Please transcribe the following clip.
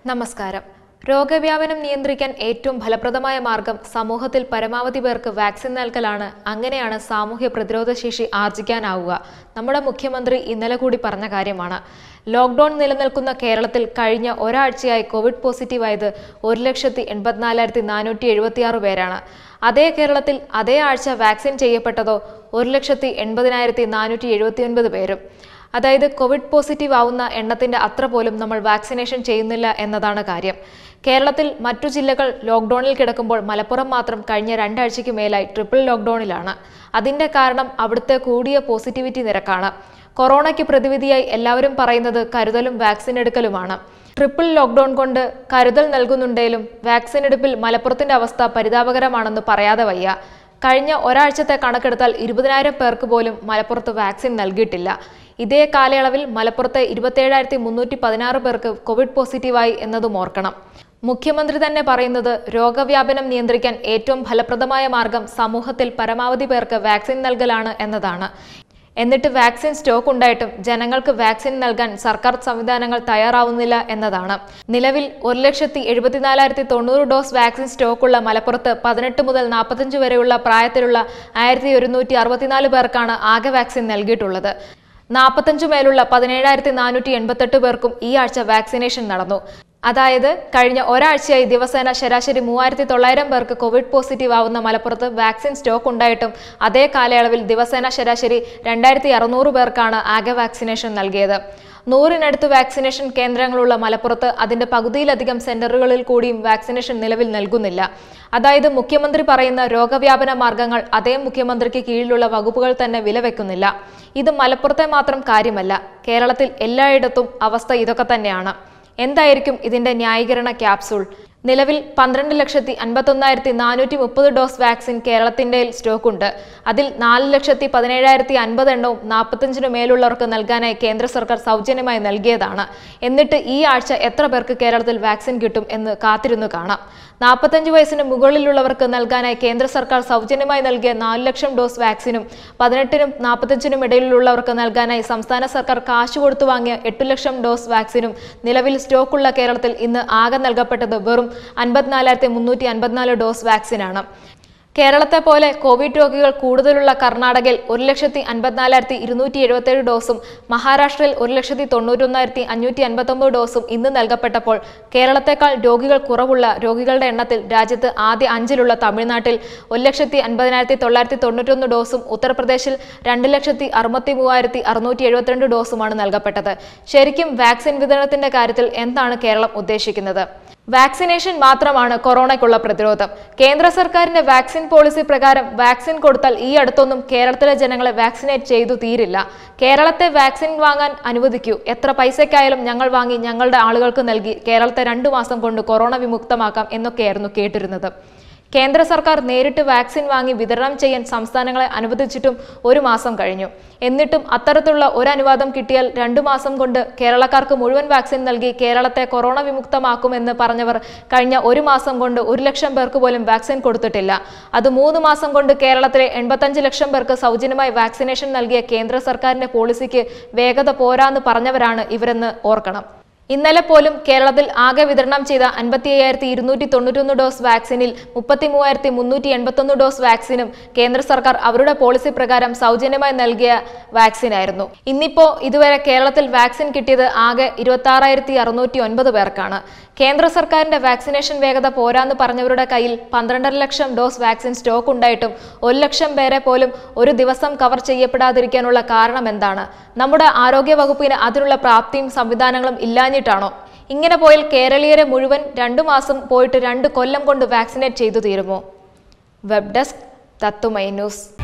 നമസ്കാരം രോഗവ്യാപനം നിയന്ത്രിക്കാൻ ഏറ്റവും ഫലപ്രദമായ മാർഗം സമൂഹത്തിൽ പരമാവധി പേർക്ക് വാക്സിൻ നൽകലാണ് അങ്ങനെയാണ് സാമൂഹ്യ പ്രതിരോധ ശേഷി ആർജിക്കാനാവുക നമ്മുടെ മുഖ്യമന്ത്രി ഇന്നലെ കൂടി പറഞ്ഞ കാര്യമാണ് ലോക്ക്ഡൌൺ നിലനിൽക്കുന്ന കേരളത്തിൽ കഴിഞ്ഞ ഒരാഴ്ചയായി കോവിഡ് പോസിറ്റീവായത് ഒരു ലക്ഷത്തി എൺപത്തിനാലായിരത്തി നാനൂറ്റി എഴുപത്തിയാറ് പേരാണ് അതേ കേരളത്തിൽ അതേ ആഴ്ച വാക്സിൻ ചെയ്യപ്പെട്ടതോ ഒരു ലക്ഷത്തി എൺപതിനായിരത്തി നാനൂറ്റി എഴുപത്തിയൊൻപത് പേരും അതായത് കോവിഡ് പോസിറ്റീവ് ആവുന്ന എണ്ണത്തിന്റെ അത്ര പോലും നമ്മൾ വാക്സിനേഷൻ ചെയ്യുന്നില്ല എന്നതാണ് കാര്യം കേരളത്തിൽ മറ്റു ജില്ലകൾ ലോക്ക്ഡൌണിൽ കിടക്കുമ്പോൾ മലപ്പുറം മാത്രം കഴിഞ്ഞ രണ്ടാഴ്ചയ്ക്ക് മേലായി ട്രിപ്പിൾ ലോക്ക്ഡൌണിലാണ് അതിന്റെ കാരണം അവിടുത്തെ കൂടിയ പോസിറ്റിവിറ്റി നിരക്കാണ് കൊറോണയ്ക്ക് പ്രതിവിധിയായി എല്ലാവരും പറയുന്നത് കരുതലും വാക്സിൻ എടുക്കലുമാണ് ട്രിപ്പിൾ ലോക്ക്ഡൌൺ കൊണ്ട് കരുതൽ നൽകുന്നുണ്ടെങ്കിലും വാക്സിൻ എടുപ്പിൽ മലപ്പുറത്തിന്റെ അവസ്ഥ പരിതാപകരമാണെന്ന് പറയാതെ വയ്യ കഴിഞ്ഞ ഒരാഴ്ചത്തെ കണക്കെടുത്താൽ ഇരുപതിനായിരം പേർക്ക് പോലും മലപ്പുറത്ത് വാക്സിൻ നൽകിയിട്ടില്ല ഇതേ കാലയളവിൽ മലപ്പുറത്ത് ഇരുപത്തേഴായിരത്തി മുന്നൂറ്റി പതിനാറ് പേർക്ക് കോവിഡ് പോസിറ്റീവായി എന്നതും ഓർക്കണം മുഖ്യമന്ത്രി തന്നെ പറയുന്നത് രോഗവ്യാപനം നിയന്ത്രിക്കാൻ ഏറ്റവും ഫലപ്രദമായ മാർഗം സമൂഹത്തിൽ പരമാവധി പേർക്ക് വാക്സിൻ നൽകലാണ് എന്നതാണ് എന്നിട്ട് വാക്സിൻ സ്റ്റോക്ക് ഉണ്ടായിട്ടും ജനങ്ങൾക്ക് വാക്സിൻ നൽകാൻ സർക്കാർ സംവിധാനങ്ങൾ തയ്യാറാവുന്നില്ല എന്നതാണ് നിലവിൽ ഒരു ലക്ഷത്തി എഴുപത്തിനാലായിരത്തി തൊണ്ണൂറ് ഡോസ് വാക്സിൻ സ്റ്റോക്കുള്ള മലപ്പുറത്ത് പതിനെട്ട് മുതൽ നാൽപ്പത്തഞ്ച് വരെയുള്ള പ്രായത്തിലുള്ള ആയിരത്തി ഒരുന്നൂറ്റി അറുപത്തിനാല് പേർക്കാണ് ആകെ വാക്സിൻ നൽകിയിട്ടുള്ളത് നാൽപ്പത്തഞ്ചു മേലുള്ള പതിനേഴായിരത്തി നാനൂറ്റി എൺപത്തെട്ട് പേർക്കും ഈ ആഴ്ച വാക്സിനേഷൻ നടന്നു അതായത് കഴിഞ്ഞ ഒരാഴ്ചയായി ദിവസേന ശരാശരി മൂവായിരത്തി തൊള്ളായിരം പേർക്ക് കോവിഡ് പോസിറ്റീവ് ആവുന്ന മലപ്പുറത്ത് വാക്സിൻ സ്റ്റോക്ക് ഉണ്ടായിട്ടും അതേ കാലയളവിൽ ദിവസേന ശരാശരി രണ്ടായിരത്തി അറുന്നൂറ് പേർക്കാണ് ആകെ വാക്സിനേഷൻ നൽകിയത് നൂറിനടുത്ത് വാക്സിനേഷൻ കേന്ദ്രങ്ങളുള്ള മലപ്പുറത്ത് അതിന്റെ പകുതിയിലധികം സെന്ററുകളിൽ കൂടിയും വാക്സിനേഷൻ നിലവിൽ നൽകുന്നില്ല അതായത് മുഖ്യമന്ത്രി പറയുന്ന രോഗവ്യാപന മാർഗങ്ങൾ അതേ മുഖ്യമന്ത്രിക്ക് കീഴിലുള്ള വകുപ്പുകൾ തന്നെ വിലവെക്കുന്നില്ല ഇത് മലപ്പുറത്തെ മാത്രം കാര്യമല്ല കേരളത്തിൽ എല്ലായിടത്തും അവസ്ഥ ഇതൊക്കെ തന്നെയാണ് എന്തായിരിക്കും ഇതിന്റെ ന്യായീകരണ ക്യാപ്സൂൾ നിലവിൽ പന്ത്രണ്ട് ലക്ഷത്തി അൻപത്തൊന്നായിരത്തി നാനൂറ്റി മുപ്പത് ഡോസ് വാക്സിൻ കേരളത്തിന്റെ സ്റ്റോക്കുണ്ട് അതിൽ നാല് ലക്ഷത്തി പതിനേഴായിരത്തി അൻപത് എണ്ണവും നാൽപ്പത്തഞ്ചിനു മേലുള്ളവർക്ക് നൽകാനായി കേന്ദ്ര സർക്കാർ സൗജന്യമായി നൽകിയതാണ് എന്നിട്ട് ഈ ആഴ്ച എത്ര പേർക്ക് കേരളത്തിൽ വാക്സിൻ കിട്ടും എന്ന് കാത്തിരുന്നു കാണാം നാൽപ്പത്തഞ്ച് വയസ്സിന് മുകളിലുള്ളവർക്ക് നൽകാനായി കേന്ദ്ര സർക്കാർ സൗജന്യമായി നൽകിയ നാല് ലക്ഷം ഡോസ് വാക്സിനും പതിനെട്ടിനും നാൽപ്പത്തഞ്ചിനും ഇടയിലുള്ളവർക്ക് നൽകാനായി സംസ്ഥാന സർക്കാർ കാശ് കൊടുത്തു വാങ്ങിയ എട്ട് ലക്ഷം ഡോസ് വാക്സിനും നിലവിൽ സ്റ്റോക്കുള്ള കേരളത്തിൽ ഇന്ന് ആകെ നൽകപ്പെട്ടത് വെറും അൻപത്തിനാലായിരത്തി മുന്നൂറ്റി അൻപത്തിനാല് ഡോസ് വാക്സിനാണ് കേരളത്തെ പോലെ കോവിഡ് രോഗികൾ കൂടുതലുള്ള കർണാടകയിൽ ഒരു ലക്ഷത്തി അൻപത്തിനാലായിരത്തി ഇരുന്നൂറ്റി എഴുപത്തേഴ് ഡോസും മഹാരാഷ്ട്രയിൽ ഒരു ലക്ഷത്തി തൊണ്ണൂറ്റൊന്നായിരത്തി അഞ്ഞൂറ്റി അൻപത്തൊമ്പത് ഡോസും ഇന്ന് നൽകപ്പെട്ടപ്പോൾ കേരളത്തെക്കാൾ രോഗികൾ കുറവുള്ള രോഗികളുടെ എണ്ണത്തിൽ രാജ്യത്ത് ആദ്യ അഞ്ചിലുള്ള തമിഴ്നാട്ടിൽ ഒരു ലക്ഷത്തി അൻപതിനായിരത്തി തൊള്ളായിരത്തി തൊണ്ണൂറ്റൊന്ന് ഡോസും ഉത്തർപ്രദേശിൽ രണ്ട് ലക്ഷത്തി അറുപത്തി മൂവായിരത്തി അറുന്നൂറ്റി എഴുപത്തിരണ്ട് ഡോസുമാണ് നൽകപ്പെട്ടത് ശരിക്കും വാക്സിൻ വിതരണത്തിന്റെ കാര്യത്തിൽ എന്താണ് കേരളം ഉദ്ദേശിക്കുന്നത് വാക്സിനേഷൻ മാത്രമാണ് കൊറോണയ്ക്കുള്ള പ്രതിരോധം കേന്ദ്ര സർക്കാരിന്റെ വാക്സിൻ പോളിസി പ്രകാരം വാക്സിൻ കൊടുത്താൽ ഈ അടുത്തൊന്നും കേരളത്തിലെ ജനങ്ങളെ വാക്സിനേറ്റ് ചെയ്തു തീരില്ല കേരളത്തെ വാക്സിൻ വാങ്ങാൻ അനുവദിക്കൂ എത്ര പൈസയ്ക്കായാലും ഞങ്ങൾ വാങ്ങി ഞങ്ങളുടെ ആളുകൾക്ക് നൽകി കേരളത്തെ രണ്ടു മാസം കൊണ്ട് കൊറോണ വിമുക്തമാക്കാം എന്നൊക്കെയായിരുന്നു കേട്ടിരുന്നത് കേന്ദ്ര സർക്കാർ നേരിട്ട് വാക്സിൻ വാങ്ങി വിതരണം ചെയ്യാൻ സംസ്ഥാനങ്ങളെ അനുവദിച്ചിട്ടും ഒരു മാസം കഴിഞ്ഞു എന്നിട്ടും അത്തരത്തിലുള്ള ഒരു അനുവാദം കിട്ടിയാൽ രണ്ടു മാസം കൊണ്ട് കേരളക്കാർക്ക് മുഴുവൻ വാക്സിൻ നൽകി കേരളത്തെ കൊറോണ വിമുക്തമാക്കുമെന്ന് പറഞ്ഞവർ കഴിഞ്ഞ ഒരു മാസം കൊണ്ട് ഒരു ലക്ഷം പേർക്ക് പോലും വാക്സിൻ കൊടുത്തിട്ടില്ല അത് മൂന്ന് മാസം കൊണ്ട് കേരളത്തിലെ എൺപത്തഞ്ച് ലക്ഷം പേർക്ക് സൗജന്യമായി വാക്സിനേഷൻ നൽകിയ കേന്ദ്ര സർക്കാരിന്റെ പോളിസിക്ക് വേഗത പോരാന്ന് പറഞ്ഞവരാണ് ഇവരെന്ന് ഓർക്കണം ഇന്നലെ പോലും കേരളത്തിൽ ആകെ വിതരണം ചെയ്ത അൻപത്തി അയ്യായിരത്തി ഇരുന്നൂറ്റി തൊണ്ണൂറ്റൊന്ന് ഡോസ് വാക്സിനിൽ മുപ്പത്തി മൂവായിരത്തി മുന്നൂറ്റി എൺപത്തൊന്ന് ഡോസ് വാക്സിനും കേന്ദ്ര സർക്കാർ അവരുടെ പോളിസി പ്രകാരം സൗജന്യമായി നൽകിയ വാക്സിനായിരുന്നു ഇന്നിപ്പോ ഇതുവരെ കേരളത്തിൽ വാക്സിൻ കിട്ടിയത് ആകെ ഇരുപത്തി ആറായിരത്തി അറുന്നൂറ്റി ഒൻപത് പേർക്കാണ് കേന്ദ്ര സർക്കാരിന്റെ വാക്സിനേഷൻ വേഗത പോരാന്ന് പറഞ്ഞവരുടെ കയ്യിൽ പന്ത്രണ്ടര ലക്ഷം ഡോസ് വാക്സിൻ സ്റ്റോക്ക് ഉണ്ടായിട്ടും ഒരു ലക്ഷം പേരെ പോലും ഒരു ദിവസം കവർ ചെയ്യപ്പെടാതിരിക്കാനുള്ള കാരണം എന്താണ് നമ്മുടെ ആരോഗ്യ വകുപ്പിന് അതിനുള്ള പ്രാപ്തിയും സംവിധാനങ്ങളും ഇല്ലാഞ്ഞിട്ടാണോ ഇങ്ങനെ പോയാൽ കേരളീയരെ മുഴുവൻ രണ്ടു മാസം പോയിട്ട് രണ്ട് കൊല്ലം കൊണ്ട് വാക്സിനേറ്റ് ചെയ്തു തീരുമോ വെബ് ഡെസ്ക് തത്തുമൈ ന്യൂസ്